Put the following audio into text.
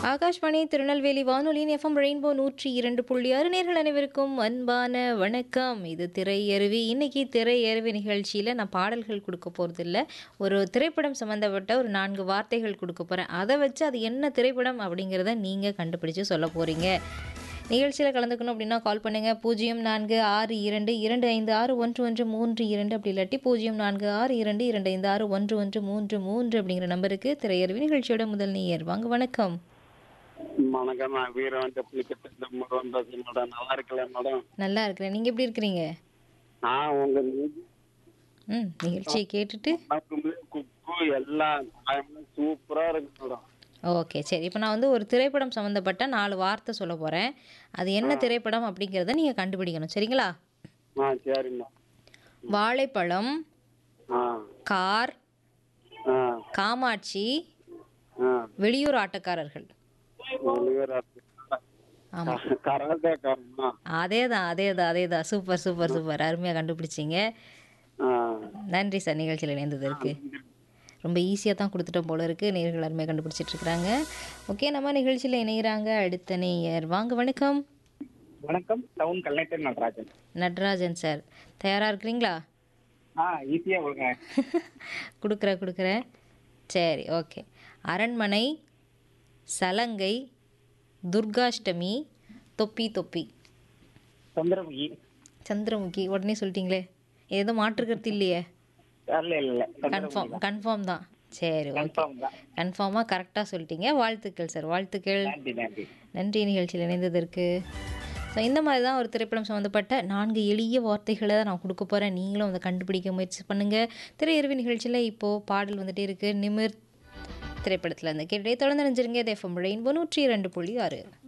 ஆகாஷ்வாணி திருநெல்வேலி வானொலியின் FM rainbow நூற்றி இரண்டு புள்ளி ஆறு நேர்கள் அனைவருக்கும் அன்பான வணக்கம் இது திரையருவி இன்னைக்கு திரையருவி நிகழ்ச்சியில் நான் பாடல்கள் கொடுக்க போகிறதில்ல ஒரு திரைப்படம் சம்மந்தப்பட்ட ஒரு நான்கு வார்த்தைகள் கொடுக்க போகிறேன் அதை வச்சு அது என்ன திரைப்படம் அப்படிங்கிறத நீங்கள் கண்டுபிடிச்சு சொல்ல போகிறீங்க நிகழ்ச்சியில் கலந்துக்கணும் அப்படின்னா கால் பண்ணுங்கள் பூஜ்ஜியம் நான்கு ஆறு இரண்டு இரண்டு ஐந்து ஆறு ஒன்று ஒன்று மூன்று இரண்டு அப்படி இல்லாட்டி பூஜ்ஜியம் நான்கு ஆறு இரண்டு இரண்டு ஐந்து ஆறு ஒன்று ஒன்று மூன்று மூன்று அப்படிங்கிற நம்பருக்கு திரையருவி நிகழ்ச்சியோட முதல் நேயர் வாங்க வணக்கம் வணக்கம் நான் வீரவன் டெப்ளிகேட் முருகன் பேசுறேன் மேடம் நல்லா இருக்கல மேடம் நல்லா இருக்கிறேன் நீங்கள் எப்படி இருக்கிறீங்க நான் உங்க நிதி- ம் நிகழ்ச்சியை கேட்டுட்டு உணவு, குக்கு எல்லாம் சூப்பரா இருக்கு மேடம் ஓகே சரி இப்போ நான் வந்து ஒரு திரைப்படம் சம்மந்தப்பட்ட நாலு வார்த்தை சொல்ல போகிறேன் அது என்ன திரைப்படம் அப்படிங்கிறத நீங்கள் கண்டுபிடிக்கணும் சரிங்களா ஆ சரிம்மா வாழைப்பழம் ஆ கார் ஆ காமாட்சி ஆ வெளியூர் ஆட்டக்காரர்கள் ஆமாம் கராத்தே காரமா அதே தான் அதே தான் அதே தான் சூப்பர் சூப்பர் சூப்பர் அருமையாக கண்டுபிடிச்சிங்க ஆ நன்றி சார் நிகழ்ச்சியில் இணைந்ததற்கு ரொம்ப ஈஸியாக தான் கொடுத்துட்டோம் போல இருக்குது நேர்கள் அருமையாக கண்டுபிடிச்சிட்டு இருக்கிறாங்க ஓகே நம்ம நிகழ்ச்சியில் இணைகிறாங்க அடுத்த நேயர் வாங்க வணக்கம் வணக்கம் town collector Natarajan Natrajan sir தயாராக இருக்கிறீங்களா ஆ ஈஸியா கொடுங்க கொடுக்குறேன் கொடுக்குறேன் சரி ஓகே அரண்மனை சலங்கை துர்காஷ்டமி தொப்பி தொப்பி சந்திரமுகி சந்திரமுகி உடனே சொல்லிட்டீங்களே ஏதோ மாற்றுக்கிறது இல்லையே இல்ல இல்ல இல்ல கன்ஃபார்ம் கன்ஃபார்ம் தான் சரி ஓகே கன்ஃபார்ம் தான் கன்ஃபார்மாக கரெக்டாக சொல்லிட்டீங்க வாழ்த்துக்கள் சார் வாழ்த்துக்கள் நன்றி நன்றி நன்றி நிகழ்ச்சியில் இணைந்ததற்கு ஸோ இந்த மாதிரி தான் ஒரு திரைப்படம் சம்மந்தப்பட்ட நான்கு எளிய வார்த்தைகளை தான் நான் கொடுக்க போகிறேன் நீங்களும் அதை கண்டுபிடிக்க முயற்சி பண்ணுங்கள் திரையரவி நிகழ்ச்சியில் இப்போது பாடல் வந்துட்டே இருக்குது நிமிர் திரைப்படத்தில் இருந்து கேட்டே தொடர்ந்து நினைஞ்சிருங்க எஃப்எம் ரெயின்போ நூற்றி இரண்டு புள்ளி ஆறு